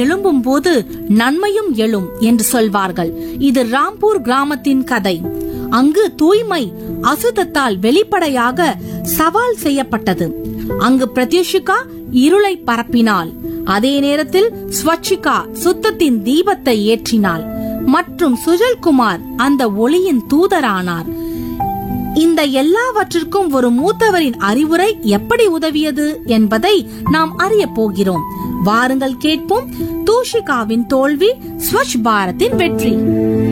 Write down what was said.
எழும்பும் போது நன்மையும் எழும் என்று சொல்வார்கள் இது ராம்பூர் கிராமத்தின் கதை அங்கு தூய்மை அசுத்தத்தால் வெளிப்படையாக சவால் செய்யப்பட்டது அங்கு பிரத்யுஷிகா இருளை பரப்பினாள் அதே நேரத்தில் ஸ்வச்சிகா சுத்தத்தின் தீபத்தை ஏற்றினாள் மற்றும் சுஜல்குமார் அந்த ஒளியின் தூதரானார் இந்த எல்லாவற்றிற்கும் ஒரு மூத்தவரின் அறிவுரை எப்படி உதவியது என்பதை நாம் அறிய போகிறோம் வாருங்கள் கேட்போம் தூஷிகாவின் தோல்வி ஸ்வச் பாரத்தின் வெற்றி